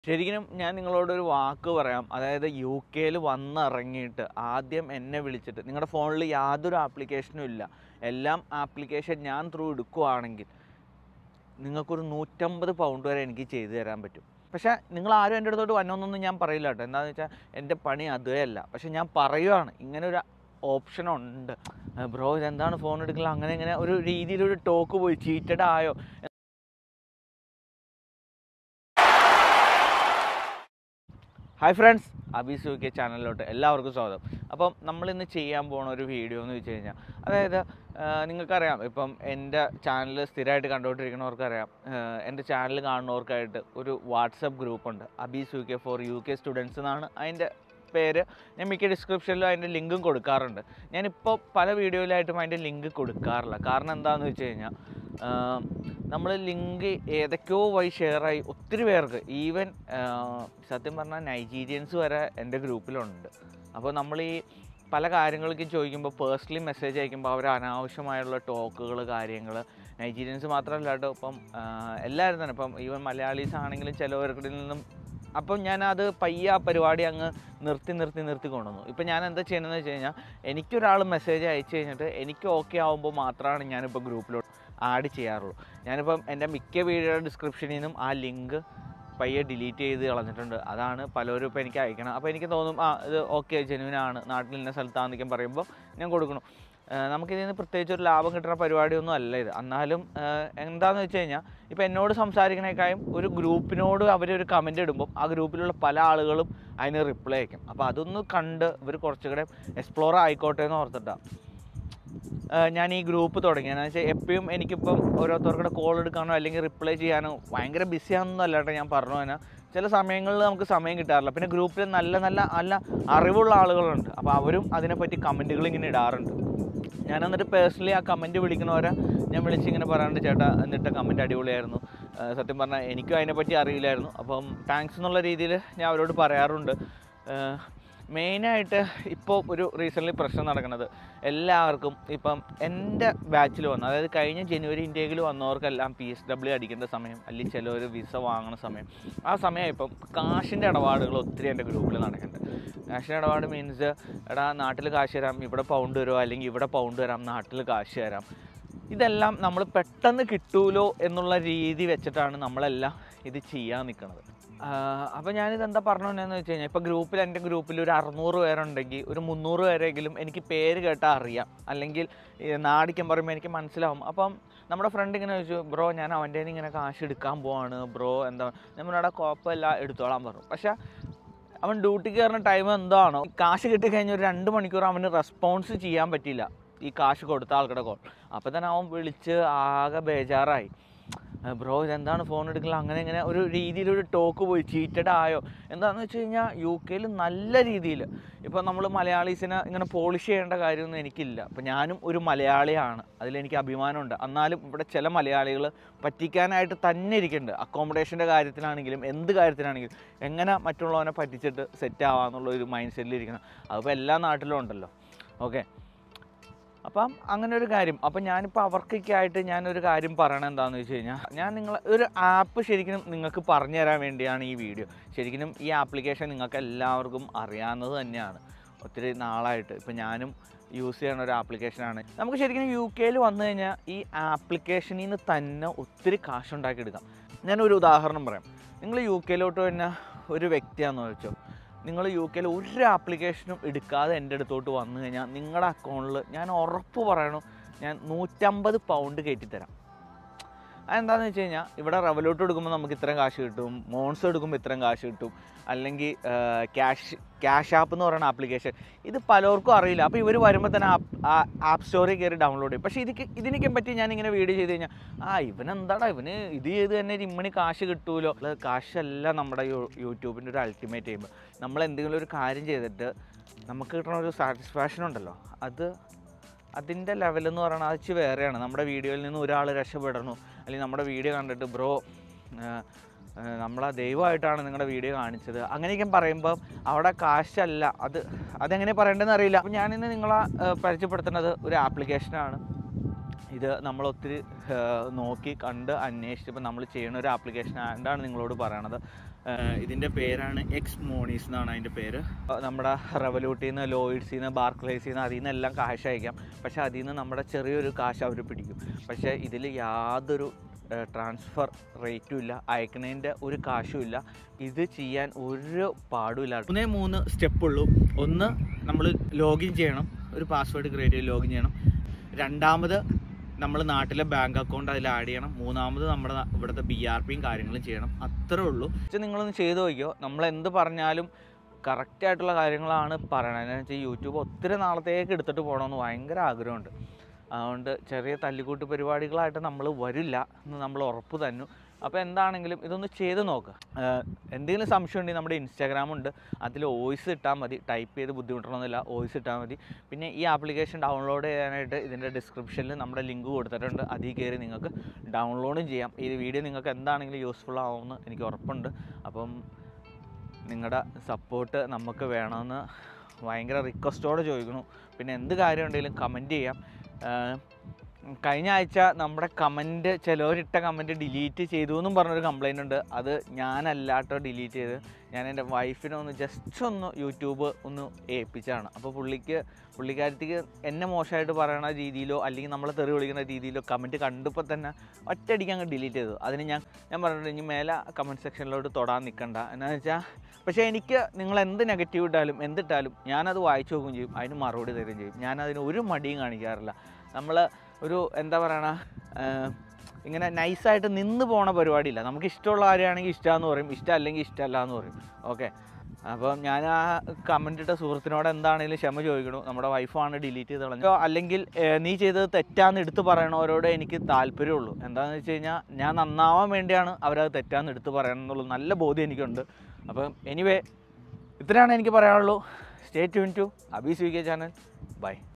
ശരിക്കും ഞാൻ നിങ്ങളോടൊരു വാക്ക് പറയാം അതായത് യു കെയിൽ വന്നിറങ്ങിയിട്ട് ആദ്യം എന്നെ വിളിച്ചിട്ട് നിങ്ങളുടെ ഫോണിൽ യാതൊരു ആപ്ലിക്കേഷനും ഇല്ല എല്ലാം ആപ്ലിക്കേഷൻ ഞാൻ ത്രൂ എടുക്കുവാണെങ്കിൽ നിങ്ങൾക്കൊരു നൂറ്റമ്പത് പൗണ്ട് വരെ എനിക്ക് ചെയ്തു തരാൻ പറ്റും പക്ഷേ നിങ്ങൾ ആരും എൻ്റെ അടുത്തോട്ട് വന്നോന്നൊന്നും ഞാൻ പറയില്ല കേട്ടോ എന്താണെന്ന് വെച്ചാൽ എൻ്റെ പണി അതേ അല്ല പക്ഷെ ഞാൻ പറയുവാണ് ഇങ്ങനെ ഒരു ഓപ്ഷൻ ഉണ്ട് ബ്രോ ഇതെന്താണ് ഫോൺ എടുക്കില്ല അങ്ങനെ ഇങ്ങനെ ഒരു രീതിയിലൊരു ടോക്ക് പോയി ചീറ്റഡ് ആയോ hi friends Abees U K ചാനലിലോട്ട് എല്ലാവർക്കും സ്വാഗതം അപ്പം നമ്മളിന്ന് ചെയ്യാൻ പോണ ഒരു വീഡിയോ എന്ന് വെച്ച് കഴിഞ്ഞാൽ അതായത് ആ, നിങ്ങൾക്കറിയാം ഇപ്പം എൻ്റെ ചാനൽ സ്ഥിരമായിട്ട് കണ്ടുകൊണ്ടിരിക്കുന്നവർക്കറിയാം ആ, എൻ്റെ ചാനൽ കാണുന്നവർക്കായിട്ട് ഒരു വാട്സപ്പ് ഗ്രൂപ്പുണ്ട് Abees U K for U K students എന്നാണ് അതിൻ്റെ പേര് ഞാൻ മിക്ക ഡിസ്ക്രിപ്ഷനിലും അതിൻ്റെ ലിങ്കും കൊടുക്കാറുണ്ട് ഞാനിപ്പോൾ പല വീഡിയോയിലായിട്ടും അതിൻ്റെ ലിങ്ക് കൊടുക്കാറില്ല കാരണം എന്താണെന്ന് വെച്ച് കഴിഞ്ഞാൽ നമ്മൾ ലിങ്ക് ഏതൊക്കെയോ വഴി ഷെയറായി ഒത്തിരി പേർക്ക് ഈവൻ സത്യം പറഞ്ഞാൽ നൈജീരിയൻസ് വരെ എൻ്റെ ഗ്രൂപ്പിലുണ്ട് അപ്പോൾ നമ്മൾ ഈ പല കാര്യങ്ങൾക്കും ചോദിക്കുമ്പോൾ പേഴ്സണലി മെസ്സേജ് അയക്കുമ്പോൾ അവർ അനാവശ്യമായുള്ള ടോക്കുകൾ കാര്യങ്ങൾ നൈജീരിയൻസ് മാത്രമല്ല കേട്ടോ ഇപ്പം ആ, എല്ലാവരും തന്നെ ഇപ്പം ഈവൻ മലയാളീസ് ആണെങ്കിലും ചിലവരുടെ നിന്നും അപ്പം ഞാനത് പയ്യെ ആ പരിപാടി അങ്ങ് നിർത്തി നിർത്തി നിർത്തി കൊണ്ടുവന്നു ഇപ്പം ഞാൻ എന്താ ചെയ്യണമെന്ന് വെച്ച് കഴിഞ്ഞാൽ എനിക്കൊരാൾ മെസ്സേജ് അയച്ചു കഴിഞ്ഞിട്ട് എനിക്ക് ഓക്കെ ആകുമ്പോൾ മാത്രമാണ് ഞാനിപ്പോൾ ഗ്രൂപ്പിലോട്ട് ആഡ് ചെയ്യാറുള്ളൂ ഞാനിപ്പം എൻ്റെ മിക്ക വീഡിയോ ഡിസ്ക്രിപ്ഷനിൽ നിന്നും ആ ലിങ്ക് പയ്യെ ഡിലീറ്റ് ചെയ്ത് കളഞ്ഞിട്ടുണ്ട് അതാണ് പലരും ഇപ്പോൾ എനിക്ക് അയക്കണം അപ്പോൾ എനിക്ക് തോന്നും ആ ഇത് ഓക്കെ ജെനുവിനാണ് നാട്ടിൽ ഇന്ന സ്ഥലത്താണെന്നൊക്കെ പറയുമ്പോൾ ഞാൻ കൊടുക്കണം ഏഹ് നമുക്കിതിൽ നിന്ന് പ്രത്യേകിച്ച് ഒരു ലാഭം കിട്ടുന്ന പരിപാടിയൊന്നും അല്ല ഇത് എന്നാലും ഏഹ് എന്താണെന്ന് വെച്ച് കഴിഞ്ഞാൽ ഇപ്പോൾ എന്നോട് സംസാരിക്കണേക്കാളും ഒരു ഗ്രൂപ്പിനോട് അവരൊരു കമൻ്റ് ഇടുമ്പോൾ ആ ഗ്രൂപ്പിലുള്ള പല ആളുകളും അതിന് റിപ്ലൈ അയക്കും അപ്പോൾ അതൊന്ന് കണ്ട് ഇവർ കുറച്ചുകൂടെ എക്സ്പ്ലോർ ആയിക്കോട്ടെ എന്ന് ഓർത്തിട്ടാണ് ഏഹ് ഞാൻ ഈ ഗ്രൂപ്പ് തുടങ്ങി എന്ന് വെച്ചാൽ എപ്പോഴും എനിക്കിപ്പം ഓരോരുത്തർക്കുടെ കോൾ എടുക്കാനോ അല്ലെങ്കിൽ റിപ്ലൈ ചെയ്യാനോ ഭയങ്കര ബിസി ആണെന്നൊന്നും അല്ലാട്ടെ ഞാൻ പറഞ്ഞു തന്നെ ചില സമയങ്ങളിൽ നമുക്ക് സമയം കിട്ടാറില്ല പിന്നെ ഗ്രൂപ്പിൽ നല്ല നല്ല നല്ല അറിവുള്ള ആളുകളുണ്ട് അപ്പോൾ അവരും അതിനെപ്പറ്റി കമൻറ്റുകൾ ഇങ്ങനെ ഇടാറുണ്ട് ഞാൻ എന്നിട്ട് പേഴ്സണലി ആ കമൻറ്റ് വിളിക്കണവരെ ഞാൻ വിളിച്ച് ഇങ്ങനെ പറയാറുണ്ട് ചേട്ടാ എന്നിട്ട് കമൻറ്റ് അടിപൊളിയായിരുന്നു ഏഹ് സത്യം പറഞ്ഞാൽ എനിക്കും അതിനെപ്പറ്റി അറിയില്ലായിരുന്നു അപ്പം താങ്ക്സ് എന്നുള്ള രീതിയിൽ ഞാൻ അവരോട് പറയാറുണ്ട് ഏഹ് മെയിനായിട്ട് ഇപ്പോൾ ഒരു റീസെൻ്റ്ലി പ്രശ്നം നടക്കുന്നത് എല്ലാവർക്കും ഇപ്പം എൻ്റെ ബാച്ചിൽ വന്ന അതായത് കഴിഞ്ഞ ജനുവരി ഇന്ത്യയിൽ വന്നവർക്കെല്ലാം പി എസ് ഡബ്ല്യു അടിക്കേണ്ട സമയം അല്ലെങ്കിൽ ചിലവർ വിസ വാങ്ങുന്ന സമയം ആ സമയം ഇപ്പം കാശിൻ്റെ ഇടപാടുകൾ ഒത്തിരി എൻ്റെ ഗ്രൂപ്പിൽ നടക്കുന്നുണ്ട് കാശിൻ്റെ ഇടപാട് മീൻസ് എടാ നാട്ടിൽ കാശ് തരാം ഇവിടെ പൗണ്ട് തരുമോ അല്ലെങ്കിൽ ഇവിടെ പൗണ്ട് തരാം നാട്ടിൽ കാശ് തരാം ഇതെല്ലാം നമ്മൾ പെട്ടെന്ന് കിട്ടൂലോ എന്നുള്ള രീതി വെച്ചിട്ടാണ് നമ്മളെല്ലാം ഇത് ചെയ്യാൻ നിൽക്കുന്നത് അപ്പോൾ ഞാനിത് എന്താ പറഞ്ഞതെന്ന് വെച്ച് കഴിഞ്ഞാൽ ഇപ്പോൾ ഗ്രൂപ്പിൽ എൻ്റെ ഗ്രൂപ്പിൽ ഒരു അറുന്നൂറ് പേരുണ്ടെങ്കിൽ ഒരു മുന്നൂറ് പേരെങ്കിലും എനിക്ക് പേര് കേട്ടാൽ അറിയാം അല്ലെങ്കിൽ ഈ നാടിക്കാൻ പറയുമ്പോൾ എനിക്ക് മനസ്സിലാവും അപ്പം നമ്മുടെ ഫ്രണ്ട് ഇങ്ങനെ ചോദിച്ചു ബ്രോ ഞാൻ അവൻ്റെ കയ്യിൽ നിന്ന് ഇങ്ങനെ കാശ് എടുക്കാൻ പോവാണ് ബ്രോ എന്താ നമ്മുടെ കുഴപ്പമില്ല എടുത്തോളാൻ പറഞ്ഞു പക്ഷേ അവൻ ഡ്യൂട്ടിക്ക് കയറുന്ന ടൈം എന്താണോ കാശ് കിട്ടിക്കഴിഞ്ഞ് ഒരു രണ്ട് മണിക്കൂർ അവന് റെസ്പോൺസ് ചെയ്യാൻ പറ്റിയില്ല ഈ കാശ് കൊടുത്ത ആൾക്കുടെ കോൾ അപ്പോൾ തന്നെ അവൻ വിളിച്ച് ആകെ ബേജാറായി ബ്രോ ഇതെന്താണ് ഫോൺ എടുക്കില്ല അങ്ങനെ ഇങ്ങനെ ഒരു രീതിയിലൊരു ടോക്ക് പോയി ചീറ്റഡ് ആയോ എന്താണെന്ന് വെച്ച് കഴിഞ്ഞാൽ യു കെയിൽ നല്ല രീതിയിൽ ഇപ്പോൾ നമ്മൾ മലയാളീസിനെ ഇങ്ങനെ പോളിഷ് ചെയ്യേണ്ട കാര്യമൊന്നും എനിക്കില്ല അപ്പോൾ ഞാനും ഒരു മലയാളിയാണ് അതിലെനിക്ക് അഭിമാനമുണ്ട് എന്നാലും ഇവിടെ ചില മലയാളികൾ പറ്റിക്കാനായിട്ട് തന്നെ ഇരിക്കുന്നുണ്ട് അക്കോമഡേഷൻ്റെ കാര്യത്തിലാണെങ്കിലും എന്ത് കാര്യത്തിലാണെങ്കിലും എങ്ങനെ മറ്റുള്ളവനെ പറ്റിച്ചിട്ട് സെറ്റ് ആവാന്നുള്ള ഒരു മൈൻഡ് സെറ്റിൽ ഇരിക്കണം അതിപ്പോൾ എല്ലാ നാട്ടിലും ഉണ്ടല്ലോ ഓക്കെ അപ്പം അങ്ങനെ ഒരു കാര്യം അപ്പം ഞാനിപ്പോൾ അവർക്കൊക്കെ ആയിട്ട് ഞാനൊരു കാര്യം പറയണത് എന്താണെന്ന് വെച്ച് കഴിഞ്ഞാൽ ഞാൻ നിങ്ങൾ ഒരു ആപ്പ് ശരിക്കും നിങ്ങൾക്ക് പറഞ്ഞു തരാൻ വേണ്ടിയാണ് ഈ വീഡിയോ ശരിക്കും ഈ ആപ്ലിക്കേഷൻ നിങ്ങൾക്ക് എല്ലാവർക്കും അറിയാവുന്നത് തന്നെയാണ് ഒത്തിരി നാളായിട്ട് ഇപ്പം ഞാനും യൂസ് ചെയ്യുന്ന ഒരു ആപ്ലിക്കേഷനാണ് നമുക്ക് ശരിക്കും യു കെയിൽ വന്നു കഴിഞ്ഞാൽ ഈ ആപ്ലിക്കേഷനിൽ നിന്ന് തന്നെ ഒത്തിരി കാശുണ്ടാക്കിയെടുക്കാം ഞാനൊരു ഉദാഹരണം പറയാം നിങ്ങൾ യു കെയിലോട്ട് തന്നെ ഒരു വ്യക്തിയാണെന്ന് വെച്ചോ നിങ്ങൾ യു കെയിൽ ഒരു ആപ്ലിക്കേഷനും എടുക്കാതെ എൻ്റെ അടുത്തോട്ട് വന്നു കഴിഞ്ഞാൽ നിങ്ങളുടെ അക്കൗണ്ടിൽ ഞാൻ ഉറപ്പ് പറയണു ഞാൻ നൂറ്റമ്പത് പൗണ്ട് കയറ്റിത്തരാം അതെന്താണെന്ന് വെച്ച് കഴിഞ്ഞാൽ ഇവിടെ റെവലോട്ട് എടുക്കുമ്പോൾ നമുക്ക് ഇത്രയും കാശ് കിട്ടും മോൺസ് എടുക്കുമ്പോൾ ഇത്രയും കാശ് കിട്ടും അല്ലെങ്കിൽ ക്യാഷ് ക്യാഷ് ആപ്പ് എന്ന് പറയുന്ന ആപ്ലിക്കേഷൻ ഇത് പലർക്കും അറിയില്ല അപ്പോൾ ഇവർ വരുമ്പോൾ തന്നെ ആപ്പ് സ്റ്റോറിൽ കയറി ഡൗൺലോഡ് ചെയ്യും പക്ഷേ ഇതിക്ക് ഇതിനൊക്കെ പറ്റി ഞാനിങ്ങനെ വീഡിയോ ചെയ്ത് കഴിഞ്ഞാൽ ആ ഇവനെന്താടാ ഇവന് ഇത് ചെയ്ത് തന്നെ ഒരു ഇമ്മണി കാശ് കിട്ടുമല്ലോ അത് കാശല്ല നമ്മുടെ യൂ- യൂട്യൂബിൻ്റെ ഒരു അൾട്ടിമേറ്റ് ചെയ്യുമ്പോൾ നമ്മൾ എന്തെങ്കിലും ഒരു കാര്യം ചെയ്തിട്ട് നമുക്ക് കിട്ടുന്ന ഒരു സാറ്റിസ്ഫാക്ഷൻ ഉണ്ടല്ലോ അത് അതിൻ്റെ ലെവൽ എന്ന് പറയുന്നത് അത് ഇച്ചിരി വേറെയാണ് നമ്മുടെ വീഡിയോയിൽ നിന്ന് ഒരാൾ രക്ഷപ്പെടണു അല്ലെങ്കിൽ നമ്മുടെ വീഡിയോ കണ്ടിട്ട് ബ്രോ നമ്മളെ ദൈവമായിട്ടാണ് നിങ്ങളുടെ വീഡിയോ കാണിച്ചത് അങ്ങനെയൊക്കെ പറയുമ്പോൾ അവിടെ കാശല്ല അത് അതെങ്ങനെ പറയേണ്ടതെന്ന് അറിയില്ല അപ്പം ഞാനിന്ന് നിങ്ങളെ ഏഹ്, പരിചയപ്പെടുത്തുന്നത് ഒരു ആപ്ലിക്കേഷനാണ് ഇത് നമ്മൾ ഒത്തിരി ഏഹ്, നോക്കി കണ്ട് അന്വേഷിച്ചപ്പോൾ നമ്മൾ ചെയ്യുന്ന ഒരു ആപ്ലിക്കേഷൻ ആയതുകൊണ്ടാണ് നിങ്ങളോട് പറയണത് ഇതിൻ്റെ പേരാണ് എക്സ് മോണീസ് എന്നാണ് അതിൻ്റെ പേര് ആ, നമ്മുടെ റെവലൂട്ടിൽ നിന്ന് ലോയിഡ്സിൽ നിന്ന് ബാർക്ലേസിൽ നിന്ന് അതിൽ നിന്നെല്ലാം കാശ് അയക്കാം പക്ഷേ അതിൽ നിന്ന് നമ്മുടെ ചെറിയൊരു കാശ് അവർ പിടിക്കും പക്ഷേ ഇതിൽ യാതൊരു ട്രാൻസ്ഫർ റേറ്റും ഇല്ല അയക്കുന്നതിൻ്റെ ഒരു കാശും ഇല്ല ഇത് ചെയ്യാൻ ഒരു പാടുമില്ല മൂന്നേ മൂന്ന് സ്റ്റെപ്പ് ഉള്ളൂ ഒന്ന് നമ്മൾ ലോഗിൻ ചെയ്യണം ഒരു പാസ്വേഡ് ക്രിയേറ്റ് ചെയ്ത് ലോഗിൻ ചെയ്യണം രണ്ടാമത് നമ്മൾ നാട്ടിലെ ബാങ്ക് അക്കൗണ്ട് അതിൽ ആഡ് ചെയ്യണം മൂന്നാമത് നമ്മുടെ നാ- ഇവിടുത്തെ ബി ആർ പിയും കാര്യങ്ങളും ചെയ്യണം അത്രേ ഉള്ളൂ പക്ഷേ നിങ്ങളൊന്ന് ചെയ്ത് നോക്കിയോ നമ്മൾ എന്ത് പറഞ്ഞാലും കറക്റ്റ് ആയിട്ടുള്ള കാര്യങ്ങളാണ് പറയണത് എന്ന് വെച്ചാൽ യൂട്യൂബ് ഒത്തിരി നാളത്തേക്ക് എടുത്തിട്ട് പോകണമെന്ന് ഭയങ്കര ആഗ്രഹമുണ്ട് അതുകൊണ്ട് ചെറിയ തല്ലിക്കൂട്ട് പരിപാടികളായിട്ട് നമ്മൾ വരില്ല എന്ന് നമ്മൾ ഉറപ്പ് തന്നു അപ്പോൾ എന്താണെങ്കിലും ഇതൊന്ന് ചെയ്ത് നോക്കുക ആഹ് എന്തെങ്കിലും സംശയം ഉണ്ടെങ്കിൽ നമ്മുടെ ഇൻസ്റ്റാഗ്രാം ഉണ്ട് അതിൽ വോയിസ് ഇട്ടാൽ മതി ടൈപ്പ് ചെയ്ത് ബുദ്ധിമുട്ടണമെന്നില്ല വോയിസ് ഇട്ടാൽ മതി പിന്നെ ഈ ആപ്ലിക്കേഷൻ ഡൗൺലോഡ് ചെയ്യാനായിട്ട് ഇതിൻ്റെ ഡിസ്ക്രിപ്ഷനിൽ നമ്മുടെ ലിങ്ക് കൊടുത്തിട്ടുണ്ട് അതിൽ കയറി നിങ്ങൾക്ക് ഡൗൺലോഡും ചെയ്യാം ഈ വീഡിയോ നിങ്ങൾക്ക് എന്താണെങ്കിലും യൂസ്ഫുൾ ആവുമെന്ന് എനിക്ക് ഉറപ്പുണ്ട് അപ്പം നിങ്ങളുടെ സപ്പോർട്ട് നമുക്ക് വേണമെന്ന് ഭയങ്കര റിക്വസ്റ്റോടെ ചോദിക്കണു പിന്നെ എന്ത് കാര്യം ഉണ്ടെങ്കിലും കമൻറ്റ് ചെയ്യാം ആഹ് കഴിഞ്ഞ ആഴ്ച നമ്മുടെ കമൻറ്റ് ചിലവരിട്ട കമൻറ്റ് ഡിലീറ്റ് ചെയ്തു എന്നും പറഞ്ഞൊരു കംപ്ലൈൻ്റ് ഉണ്ട് അത് ഞാനല്ലാട്ടോ ഡിലീറ്റ് ചെയ്ത് ഞാൻ എൻ്റെ വൈഫിനെ ഒന്ന് ജസ്റ്റ് ഒന്ന് യൂട്യൂബ് ഒന്ന് ഏൽപ്പിച്ചാണ് അപ്പോൾ പുള്ളിക്ക് പുള്ളിക്കാരത്തിക്ക് എന്നെ മോശമായിട്ട് പറയണ രീതിയിലോ അല്ലെങ്കിൽ നമ്മളെ തെറി വിളിക്കുന്ന രീതിയിലോ കമൻറ്റ് കണ്ടപ്പോൾ തന്നെ ഒറ്റയടിക്ക് അങ്ങ് ഡിലീറ്റ് ചെയ്തു അതിന് ഞാൻ ഞാൻ പറഞ്ഞിട്ടുണ്ട് ഇനി മേലെ കമൻറ്റ് സെക്ഷനിലോട്ട് തൊടാൻ നിൽക്കണ്ട എന്നാന്ന് വെച്ചാൽ പക്ഷേ എനിക്ക് നിങ്ങൾ എന്ത് നെഗറ്റീവ് ഇട്ടാലും എന്തിട്ടാലും ഞാനത് വായിച്ചു നോക്കുകയും ചെയ്യും അതിന് മറുപടി തരുകയും ചെയ്യും ഞാനതിന് ഒരു മടിയും കാണിക്കാറില്ല നമ്മൾ ഒരു എന്താ പറയണ ആഹ് ഇങ്ങനെ നൈസായിട്ട് നിന്ന് പോണ പരിപാടിയില്ല നമുക്ക് ഇഷ്ടമുള്ള കാര്യമാണെങ്കിൽ ഇഷ്ടമാണെന്ന് പറയും ഇഷ്ടമല്ലെങ്കിൽ ഇഷ്ടമല്ല എന്ന് പറയും ഓക്കെ അപ്പം ഞാൻ ആ കമൻ്റ് ഇട്ട സുഹൃത്തിനോട് എന്താണെങ്കിലും ക്ഷമ ചോദിക്കണു നമ്മുടെ വൈഫാണ് ഡിലീറ്റ് ചെയ്ത് കളഞ്ഞു അല്ലെങ്കിൽ ഏഹ്, നീ ചെയ്തത് തെറ്റാന്ന് എടുത്ത് പറയണവരോട് എനിക്ക് താല്പര്യമുള്ളൂ എന്താണെന്ന് വെച്ച് കഴിഞ്ഞാൽ ഞാൻ നന്നാവാൻ വേണ്ടിയാണ് അവരത് തെറ്റാന്ന് എടുത്ത് പറയണം എന്നുള്ള നല്ല ബോധ്യം എനിക്കുണ്ട് അപ്പം എനിവേ ഇത്രയാണ് എനിക്ക് പറയാനുള്ളൂ stay tune to Abees V K channel by